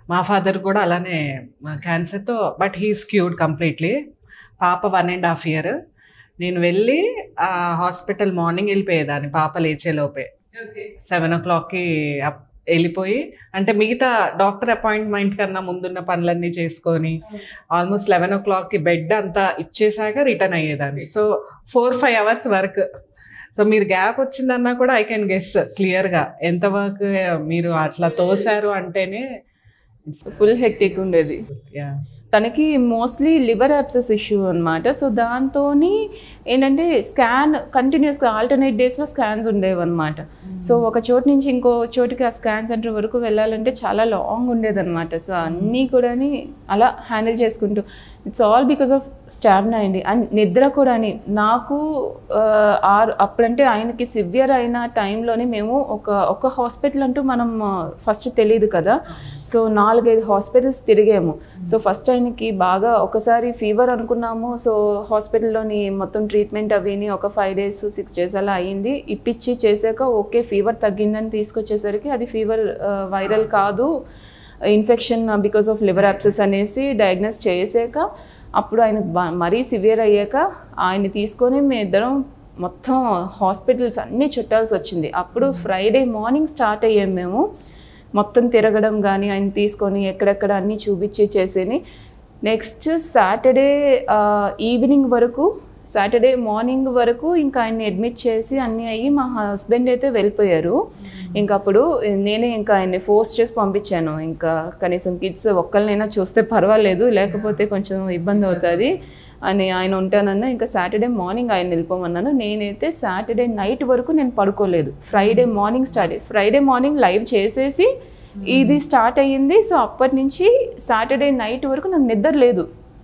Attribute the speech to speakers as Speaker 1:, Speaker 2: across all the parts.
Speaker 1: మా ఫాదర్ కూడా అలానే క్యాన్సర్తో బట్ హీస్ క్యూర్డ్ కంప్లీట్లీ పాప వన్ అండ్ హాఫ్ ఇయర్ నేను వెళ్ళి హాస్పిటల్ మార్నింగ్ వెళ్ళిపోయేదాన్ని పాప లేచేలోపే సెవెన్ ఓ క్లాక్కి అప్- వెళ్ళిపోయి అంటే మిగతా డాక్టర్ అపాయింట్మెంట్ కన్నా ముందున్న పనులన్నీ చేసుకొని ఆల్మోస్ట్ లెవెన్ ఓ క్లాక్కి బెడ్ అంతా ఇచ్చేసాక రిటర్న్ అయ్యేదాన్ని so four five hours work so మీరు గ్యాప్ వచ్చిందన్నా కూడా ఐ కెన్ గెస్ క్లియర్గా ఎంత వర్క్ మీరు అట్లా తోసారు అంటేనే
Speaker 2: ఫుల్ హెక్టిక్ ఉండేది
Speaker 1: యా
Speaker 2: తనకి మోస్ట్లీ లివర్ యాప్సెస్ ఇష్యూ అనమాట సో దాంతో ఏంటంటే స్కాన్ కంటిన్యూస్గా ఆల్టర్నేట్ డేస్లో స్కాన్స్ ఉండేవి అనమాట సో ఒక చోటు నుంచి ఇంకో చోటుకి ఆ స్కాన్ సెంటర్ వరకు వెళ్ళాలంటే చాలా లాంగ్ ఉండేదన్నమాట సో అన్నీ కూడా అలా హ్యాండిల్ చేసుకుంటూ it's all because of stamina అండి అండ్ నిద్ర కూడా నాకు ఆ, ఆరు అప్పుడంటే ఆయనకి సివియర్ అయిన టైంలోనే మేము ఒక ఒక హాస్పిటల్ అంటూ మనం ఫస్ట్ తెలియదు కదా సో నాలుగైదు హాస్పిటల్స్ తిరిగాము సో ఫస్ట్ ఆయనకి బాగా ఒకసారి ఫీవర్ అనుకున్నాము సో హాస్పిటల్లోని మొత్తం ట్రీట్మెంట్ అవిని ఒక ఫైవ్ డేస్ సిక్స్ డేస్ అలా అయ్యింది ఇప్పించి చేశాక ఓకే ఫీవర్ తగ్గిందని తీసుకొచ్చేసరికి అది ఫీవర్ వైరల్ కాదు infection because of liver abscess అనేసి డయాగ్నోస్ చేసాక అప్పుడు ఆయన బా- మరీ సివియర్ అయ్యాక ఆయన తీసుకొని మేము ఇద్దరం మొత్తం హాస్పిటల్స్ అన్నీ చుట్టాల్సి వచ్చింది అప్పుడు ఫ్రైడే మార్నింగ్ స్టార్ట్ అయ్యాం మేము మొత్తం తిరగడం కానీ ఆయన తీసుకొని ఎక్కడెక్కడ అన్నీ చూపించి చేసేని నెక్స్ట్ సాటర్డే ఈవినింగ్ వరకు సాటర్డే మార్నింగ్ వరకు ఇంకా ఆయన్ని అడ్మిట్ చేసి అన్నీ అయ్యి మా హస్బెండ్ అయితే వెళ్ళిపోయారు ఇంకా అప్పుడు నేనే ఇంకా ఆయన్ని ఫోర్స్ చేసి పంపించాను ఇంకా కనీసం కిడ్స్ ఒక్కరినైనా చూస్తే పర్వాలేదు లేకపోతే కొంచెం ఇబ్బంది అవుతుంది అని ఆయన ఉంటానన్నా ఇంకా సాటర్డే మార్నింగ్ ఆయన వెళ్ళిపోమన్నాను నేనైతే సాటర్డే నైట్ వరకు నేను పడుకోలేదు Friday morning start Friday morning live చేసేసి ఇది స్టార్ట్ అయ్యింది సో అప్పటి నుంచి సాటర్డే నైట్ వరకు నాకు నిద్ర లేదు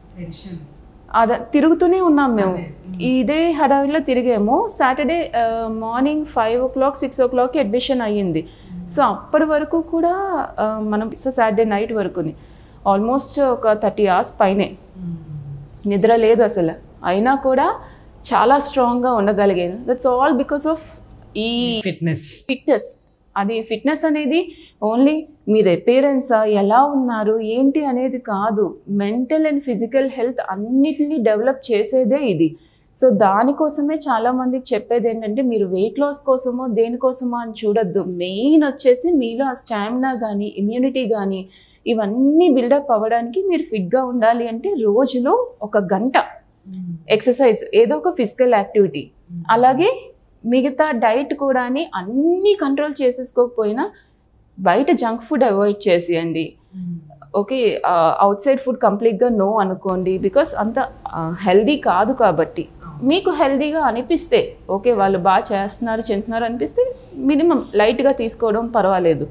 Speaker 2: అద తిరుగుతూనే ఉన్నాం మేము ఇదే హడావిలో తిరిగాము Saturday morning five o'clock six ఓ క్లాక్కి అడ్మిషన్ అయ్యింది సో అప్పటి వరకు కూడా ఆ, మనం సో సాటర్డే నైట్ వరకుని ఆల్మోస్ట్ ఒక థర్టీ అవర్స్ పైనే నిద్ర లేదు అసలు అయినా కూడా చాలా స్ట్రాంగ్గా ఉండగలిగాను దట్స్ ఆల్ బికాస్ ఆఫ్ ఈ
Speaker 1: ఫిట్నెస్
Speaker 2: ఫిట్నెస్ అది ఫిట్నెస్ అనేది ఓన్లీ మీరు అపేరెన్సా ఎలా ఉన్నారు ఏంటి అనేది కాదు మెంటల్ అండ్ ఫిజికల్ హెల్త్ అన్నిటినీ డెవలప్ చేసేదే ఇది సో దానికోసమే చాలామందికి చెప్పేది ఏంటంటే మీరు వెయిట్ లాస్ కోసమో దేనికోసమో అని చూడొద్దు మెయిన్ వచ్చేసి మీలో ఆ స్టామినా కానీ ఇమ్యూనిటీ కానీ ఇవన్నీ బిల్డప్ అవ్వడానికి మీరు ఫిట్గా ఉండాలి అంటే రోజులో ఒక గంట ఎక్సర్సైజ్ ఏదో ఒక ఫిజికల్ యాక్టివిటీ అలాగే మిగతా డైట్ కూడా అన్నీ కంట్రోల్ చేసేసుకోకపోయినా బయట జంక్ ఫుడ్ అవాయిడ్ చేసేయండి ఓకే అవుట్ సైడ్ ఫుడ్ కంప్లీట్గా నో అనుకోండి బికాస్ అంత హెల్దీ కాదు కాబట్టి మీకు హెల్దీగా అనిపిస్తే ఓకే వాళ్ళు బాగా చేస్తున్నారు చెందుతున్నారు అనిపిస్తే మినిమం లైట్గా తీసుకోవడం పర్వాలేదు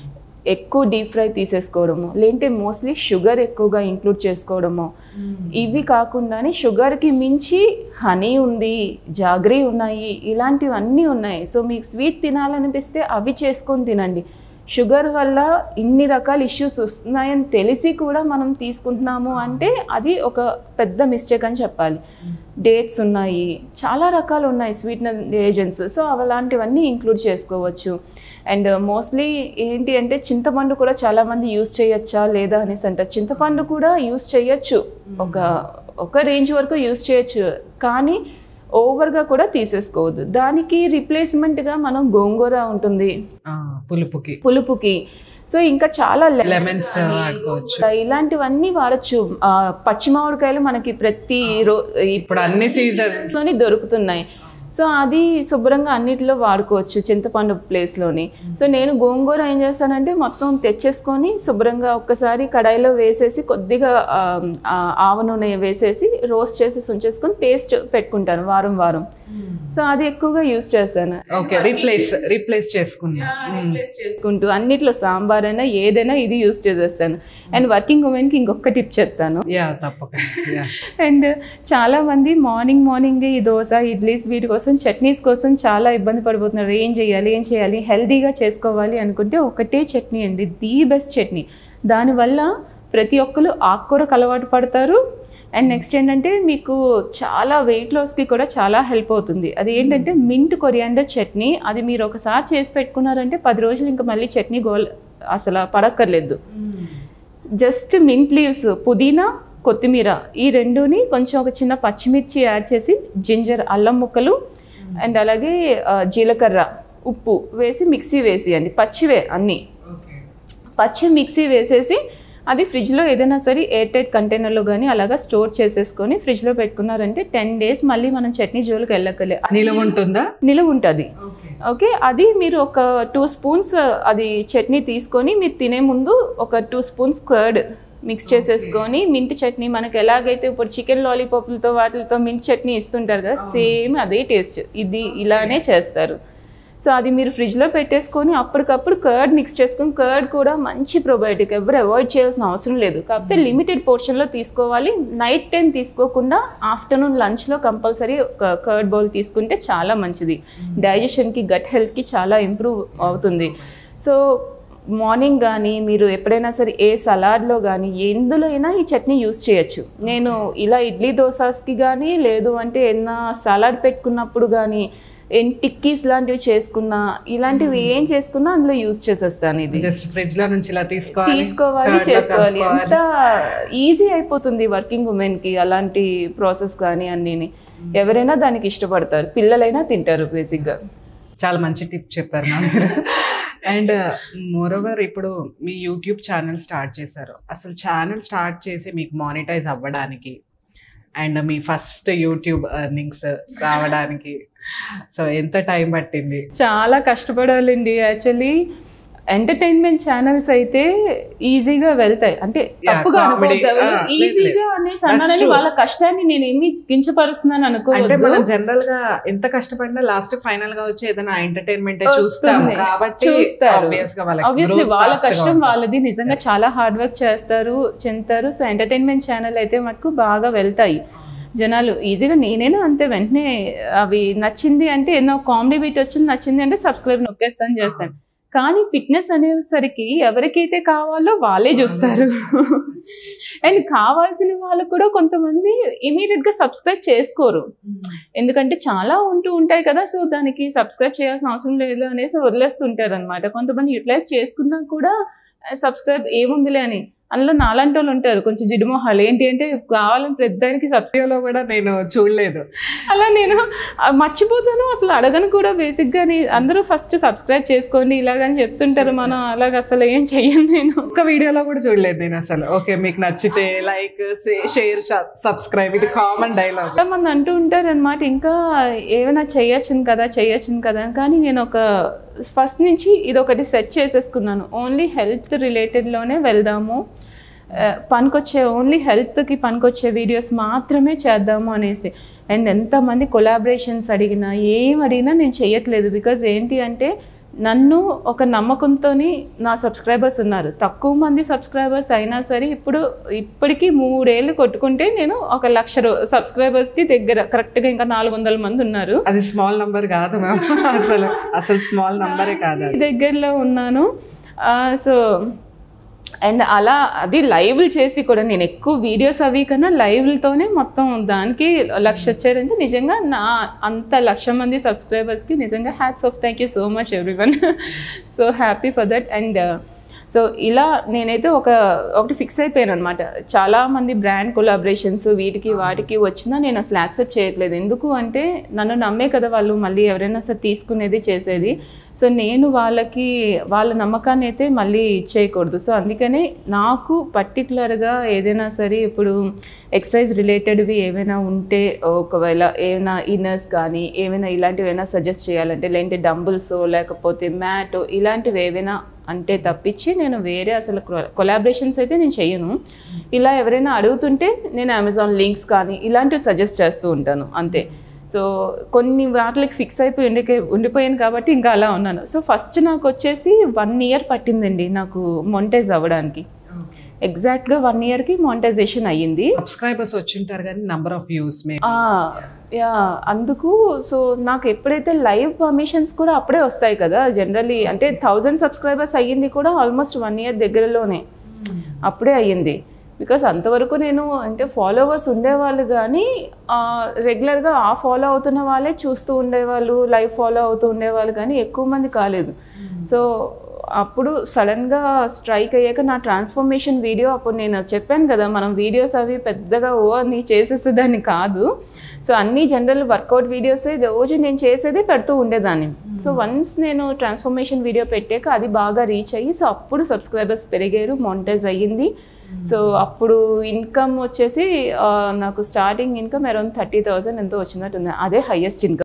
Speaker 2: ఎక్కువ డీప్ ఫ్రై తీసేసుకోవడము లేదంటే మోస్ట్లీ షుగర్ ఎక్కువగా ఇంక్లూడ్ చేసుకోవడము ఇవి కాకుండానే షుగర్కి మించి హనీ ఉంది జాగ్రీ ఉన్నాయి ఇలాంటివన్నీ ఉన్నాయి సో మీకు స్వీట్ తినాలనిపిస్తే అవి చేసుకొని తినండి షుగర్ వల్ల ఇన్ని రకాల ఇష్యూస్ వస్తున్నాయని తెలిసి కూడా మనం తీసుకుంటున్నాము అంటే అది ఒక పెద్ద మిస్టేక్ అని చెప్పాలి డేట్స్ ఉన్నాయి చాలా రకాలు ఉన్నాయి స్వీట్నర్ ఏజెంట్స్ సో అలాంటివన్నీ ఇంక్లూడ్ చేసుకోవచ్చు అండ్ మోస్ట్లీ ఏంటి అంటే చింతపండు కూడా చాలామంది యూస్ చేయొచ్చా లేదా అనేసి అంటారు చింతపండు కూడా యూస్ చేయొచ్చు ఒక ఒక రేంజ్ వరకు యూస్ చేయొచ్చు కానీ ఓవర్గా కూడా తీసేసుకోవద్దు దానికి రిప్లేస్మెంట్గా మనం గోంగూర ఉంటుంది
Speaker 1: పులుపుకి
Speaker 2: పులుపుకి సో ఇంకా చాలా లె-
Speaker 1: లెమన్స్ ఆడుకోవచ్చు
Speaker 2: ఇలాంటివన్నీ వాడచ్చు ఆ, పచ్చి మామిడికాయలు మనకి ప్రతి రో
Speaker 1: ఇప్పుడు అన్ని సీజన్
Speaker 2: లోని దొరుకుతున్నాయి సో అది శుభ్రంగా అన్నిటిలో వాడుకోవచ్చు చింతపండు ప్లేస్లోని సో నేను గోంగూర ఏం చేస్తానంటే మొత్తం తెచ్చేసుకొని శుభ్రంగా ఒక్కసారి కడాయిలో వేసేసి కొద్దిగా ఆ, ఆ, ఆవ నూనె వేసేసి రోస్ట్ చేసి ఉంచేసుకొని పేస్ట్ పెట్టుకుంటాను వారం వారం సో అది ఎక్కువగా యూస్ చేస్తాను
Speaker 1: ఓకే రీప్లేస్ రీప్లేస్ చేసుకున్నా
Speaker 2: రీప్లేస్ చేసుకుంటూ అన్నిట్లో సాంబార్ అయినా ఏదైనా ఇది యూస్ చేసేస్తాను అండ్ వర్కింగ్ ఉమెన్కి ఇంకొక టిప్ చెప్తాను
Speaker 1: యా తప్పకుండా యా
Speaker 2: అండ్ చాలా మంది మార్నింగ్ మార్నింగ్ ఈ దోశ ఇడ్లీస్ వీటి కోసం చట్నీస్ కోసం చాలా ఇబ్బంది పడిపోతున్నారు ఏం చేయాలి ఏం చేయాలి హెల్తీగా చేసుకోవాలి అనుకుంటే ఒకటే చట్నీ అండి ది బెస్ట్ చట్నీ దానివల్ల ప్రతి ఒక్కరు ఆకుకూరకు అలవాటు పడతారు అండ్ నెక్స్ట్ ఏంటంటే మీకు చాలా వెయిట్ లాస్కి కూడా చాలా హెల్ప్ అవుతుంది అది ఏంటంటే మింట్ కొరియాండర్ చట్నీ అది మీరు ఒకసారి చేసి పెట్టుకున్నారంటే పది రోజులు ఇంకా మళ్ళీ చట్నీ గోల్ అసలు పడక్కర్లేదు జస్ట్ మింట్ లీవ్స్ పుదీనా కొత్తిమీర ఈ రెండుని కొంచెం ఒక చిన్న పచ్చిమిర్చి యాడ్ చేసి జింజర్ అల్లం ముక్కలు అండ్ అలాగే ఆ, జీలకర్ర ఉప్పు వేసి మిక్సీ వేసేయండి పచ్చివే అన్నీ పచ్చి మిక్సీ వేసేసి అది ఫ్రిడ్జ్లో ఏదైనా సరే ఎయిర్ టైట్ కంటైనర్లో కానీ అలాగా స్టోర్ చేసేసుకొని ఫ్రిడ్జ్లో పెట్టుకున్నారంటే టెన్ డేస్ మళ్ళీ మనం చట్నీ జోలికి వెళ్ళకలే
Speaker 1: నిలువ ఉంటుందా
Speaker 2: నిలువ ఉంటుంది ఓకే అది మీరు ఒక టూ స్పూన్స్ అది చట్నీ తీసుకొని మీరు తినే ముందు ఒక టూ స్పూన్స్ కర్డ్ మిక్స్ చేసేసుకొని మింట్ చట్నీ మనకి ఎలాగైతే ఇప్పుడు చికెన్ లాలీపాప్లతో వాటితో మింట్ చట్నీ ఇస్తుంటారు కదా సేమ్ అదే టేస్ట్ ఇది ఇలానే చేస్తారు సో అది మీరు ఫ్రిడ్జ్లో పెట్టేసుకొని అప్పటికప్పుడు కర్డ్ మిక్స్ చేసుకొని కర్డ్ కూడా మంచి ప్రొబయోటిక్ ఎవరు అవాయిడ్ చేయాల్సిన అవసరం లేదు కాకపోతే లిమిటెడ్ పోర్షన్లో తీసుకోవాలి నైట్ టైం తీసుకోకుండా ఆఫ్టర్నూన్ లంచ్లో కంపల్సరీ ఒక కర్డ్ బౌల్ తీసుకుంటే చాలా మంచిది డైజెషన్కి గట్ హెల్త్కి చాలా ఇంప్రూవ్ అవుతుంది సో మార్నింగ్ కానీ మీరు ఎప్పుడైనా సరే ఏ సలాడ్లో కానీ ఎందులో అయినా ఈ చట్నీ యూస్ చేయొచ్చు నేను ఇలా ఇడ్లీ దోసాస్కి కానీ లేదు అంటే ఏదైనా సలాడ్ పెట్టుకున్నప్పుడు కానీ ఏం టిక్కీస్ లాంటివి చేసుకున్నా ఇలాంటివి ఏం చేసుకున్నా అందులో యూస్ చేసేస్తాను ఇది
Speaker 1: జస్ట్ ఫ్రిడ్జ్ లో నుంచి ఇలా తీసుకోవాలి
Speaker 2: తీసుకోవాలి
Speaker 1: curd లో
Speaker 2: చేసుకోవాలి
Speaker 1: కలుపుకోవాలి.
Speaker 2: ఎంత ఈజీ అయిపోతుంది వర్కింగ్ ఉమెన్కి అలాంటి ప్రాసెస్ కానీ అన్నీని ఎవరైనా దానికి ఇష్టపడతారు పిల్లలైనా తింటారు బేసిక్గా
Speaker 1: చాలా మంచి టిప్ చెప్పారు నా మీరు అండ్ మోరోవర్ ఇప్పుడు మీ యూట్యూబ్ ఛానల్ స్టార్ట్ చేశారు అసలు ఛానల్ స్టార్ట్ చేసి మీకు మానిటైజ్ అవ్వడానికి అండ్ మీ ఫస్ట్ యూట్యూబ్ ఎర్నింగ్స్ రావడానికి సో ఎంత టైం పట్టింది
Speaker 2: చాలా కష్టపడాలండి యాక్చువల్లీ ఎంటర్టైన్మెంట్ ఛానల్స్ అయితే ఈజీగా వెళ్తాయి అంటే తప్పుగా
Speaker 1: comedy.
Speaker 2: అనుకోవద్దు ఎవరు.
Speaker 1: Ah, లేదు,
Speaker 2: ఈజీగా అనేసి అన్నానని
Speaker 1: true.
Speaker 2: వాళ్ళ కష్టాన్ని నేను ఏమి కించపరుస్తున్నాను
Speaker 1: అంటే
Speaker 2: అనుకోవద్దు
Speaker 1: మనం జనరల్ గా ఎంత కష్టపడినా లాస్ట్ ఫైనల్ గా వచ్చి ఏదైనా ఎంటర్టైన్మెంట్ చూస్తాం
Speaker 2: వస్తుంది.
Speaker 1: కాబట్టి
Speaker 2: చూస్తారు.
Speaker 1: obvious గా వాళ్ళకి
Speaker 2: ఆబ్వియస్లీ
Speaker 1: growth
Speaker 2: వాళ్ళ
Speaker 1: fast గా
Speaker 2: కష్టం
Speaker 1: ఉంటుంది.
Speaker 2: వాళ్ళది నిజంగా చాలా హార్డ్ వర్క్ చేస్తారు చెందుతారు సో ఎంటర్టైన్మెంట్ ఛానల్ అయితే మటుకు బాగా వెళ్తాయి జనాలు ఈజీగా నేనైనా అంతే వెంటనే అవి నచ్చింది అంటే ఎన్నో కామెడీ బీట్ వచ్చింది నచ్చింది అంటే సబ్స్క్రైబ్ నొక్కేస్తాను చేస్తాను కానీ ఫిట్నెస్ అనేసరికి ఎవరికైతే కావాలో వాళ్ళే చూస్తారు అండ్ కావాల్సిన వాళ్ళు కూడా కొంతమంది immediate గా సబ్స్క్రైబ్ చేసుకోరు ఎందుకంటే చాలా ఉంటూ ఉంటాయి కదా సో దానికి సబ్స్క్రైబ్ చేయాల్సిన అవసరం లేదు అనేసి వదిలేస్తుంటారు అనమాట కొంతమంది యూటిలైజ్ చేసుకున్నా కూడా సబ్స్క్రైబ్ ఏముందిలే అని అందులో నాలాంటి వాళ్ళు ఉంటారు కొంచెం జిడిమొహాలు ఏంటి అంటే కావాలని ప్రతిదానికి సబ్స్క్రైబ్
Speaker 1: వీడియోలో కూడా నేను చూడలేదు
Speaker 2: అలా నేను ఆ, మర్చిపోతాను అసలు అడగను కూడా బేసిక్గా అందరూ ఫస్ట్ సబ్స్క్రైబ్ చేసుకోండి ఇలాగని చెప్తుంటారు మనం అలాగ అసలు ఏం చెయ్యను నేను
Speaker 1: ఒక్క వీడియోలో కూడా చూడలేదు నేను అసలు ఓకే మీకు నచ్చితే లైక్ షేర్ సబ్స్క్రైబ్ ఇది కామన్ డైలాగ్
Speaker 2: చాలా మంది అంటూ ఉంటారు అనమాట ఇంకా ఏమైనా చేయొచ్చును కదా చేయొచ్చును కదా కానీ నేను ఒక ఫస్ట్ నుంచి ఇది ఒకటి సెట్ చేసేసుకున్నాను ఓన్లీ హెల్త్ రిలేటెడ్లోనే వెళ్దాము ఆ, పనికొచ్చే ఓన్లీ హెల్త్కి పనికొచ్చే వీడియోస్ మాత్రమే చేద్దాము అనేసి అండ్ ఎంతమంది కొలాబరేషన్స్ అడిగినా ఏం అడిగినా నేను చెయ్యట్లేదు బికాజ్ ఏంటి అంటే నన్ను ఒక నమ్మకంతో నా సబ్స్క్రైబర్స్ ఉన్నారు తక్కువ మంది సబ్స్క్రైబర్స్ అయినా సరే ఇప్పుడు ఇప్పటికీ మూడేళ్ళు కొట్టుకుంటే నేను ఒక లక్ష సబ్స్క్రైబర్స్కి దగ్గర కరెక్ట్గా ఇంకా నాలుగు వందల మంది ఉన్నారు
Speaker 1: అది స్మాల్ నంబర్ కాదు మ్యామ్ అసలు అసలు స్మాల్ నంబరే కాదు అది
Speaker 2: దగ్గరలో ఉన్నాను సో అండ్ అలా అది లైవ్లు చేసి కూడా నేను ఎక్కువ వీడియోస్ అవి కన్నా లైవ్లతోనే మొత్తం దానికి లక్ష వచ్చారంటే నిజంగా నా అంత లక్ష మంది సబ్స్క్రైబర్స్కి నిజంగా hats off thank you so much everyone so happy for that and so ఇలా నేనైతే ఒక ఒకటి ఫిక్స్ అయిపోయాను అనమాట చాలామంది బ్రాండ్ కొలాబరేషన్స్ వీటికి వాటికి వచ్చినా నేను అసలు యాక్సెప్ట్ చేయట్లేదు ఎందుకు అంటే నన్ను నమ్మే కదా వాళ్ళు మళ్ళీ ఎవరైనా సరే తీసుకునేది చేసేది సో నేను వాళ్ళకి వాళ్ళ నమ్మకాన్ని అయితే మళ్ళీ ఇచ్చేయకూడదు సో అందుకనే నాకు పర్టికులర్గా ఏదైనా సరే ఇప్పుడు ఎక్సర్సైజ్ రిలేటెడ్వి ఏమైనా ఉంటే ఒకవేళ ఏమైనా ఇన్నర్స్ కానీ ఏమైనా ఇలాంటివి ఏమైనా సజెస్ట్ చేయాలంటే లేదంటే డంబుల్స్ లేకపోతే మ్యాట్ ఇలాంటివి ఏవైనా అంటే తప్పించి నేను వేరే అసలు కొలాబరేషన్స్ అయితే నేను చెయ్యను ఇలా ఎవరైనా అడుగుతుంటే నేను అమెజాన్ లింక్స్ కానీ ఇలాంటివి సజెస్ట్ చేస్తూ ఉంటాను అంతే సో కొన్ని వాటికి ఫిక్స్ అయిపోయి ఉండి ఉండిపోయాను కాబట్టి ఇంకా అలా ఉన్నాను సో ఫస్ట్ నాకు వచ్చేసి వన్ ఇయర్ పట్టిందండి నాకు మొంటైజ్ అవ్వడానికి ఎగ్జాక్ట్గా వన్ ఇయర్కి మానిటైజేషన్ అయ్యింది
Speaker 1: సబ్స్క్రైబర్స్ వచ్చింటారు కానీ నంబర్ ఆఫ్ వ్యూస్ మే
Speaker 2: ఆ, యా అందుకు సో నాకు ఎప్పుడైతే లైవ్ పర్మిషన్స్ కూడా అప్పుడే వస్తాయి కదా జనరలీ అంటే థౌజండ్ సబ్స్క్రైబర్స్ అయ్యింది కూడా ఆల్మోస్ట్ వన్ ఇయర్ దగ్గరలోనే అప్పుడే అయ్యింది బికాస్ అంతవరకు నేను అంటే ఫాలోవర్స్ ఉండేవాళ్ళు కానీ రెగ్యులర్గా ఆ ఫాలో అవుతున్న వాళ్ళే చూస్తూ ఉండేవాళ్ళు లైవ్ ఫాలో అవుతూ ఉండేవాళ్ళు కానీ ఎక్కువ మంది కాలేదు సో అప్పుడు సడన్గా స్ట్రైక్ అయ్యాక నా ట్రాన్స్ఫర్మేషన్ వీడియో అప్పుడు నేను చెప్పాను కదా మనం వీడియోస్ అవి పెద్దగా ఓ అని చేసేసేదాన్ని కాదు సో అన్ని జనరల్ వర్కౌట్ వీడియోస్ రోజు నేను చేసేది పెడుతూ ఉండేదాన్ని సో వన్స్ నేను ట్రాన్స్ఫర్మేషన్ వీడియో పెట్టాక అది బాగా రీచ్ అయ్యి సో అప్పుడు సబ్స్క్రైబర్స్ పెరిగారు మానిటైజ్ అయ్యింది సో అప్పుడు ఇన్కమ్ వచ్చేసి ఆ, నాకు starting income around thirty thousand ఎంతో వచ్చినట్టుంది అదే హైయెస్ట్ ఇన్కమ్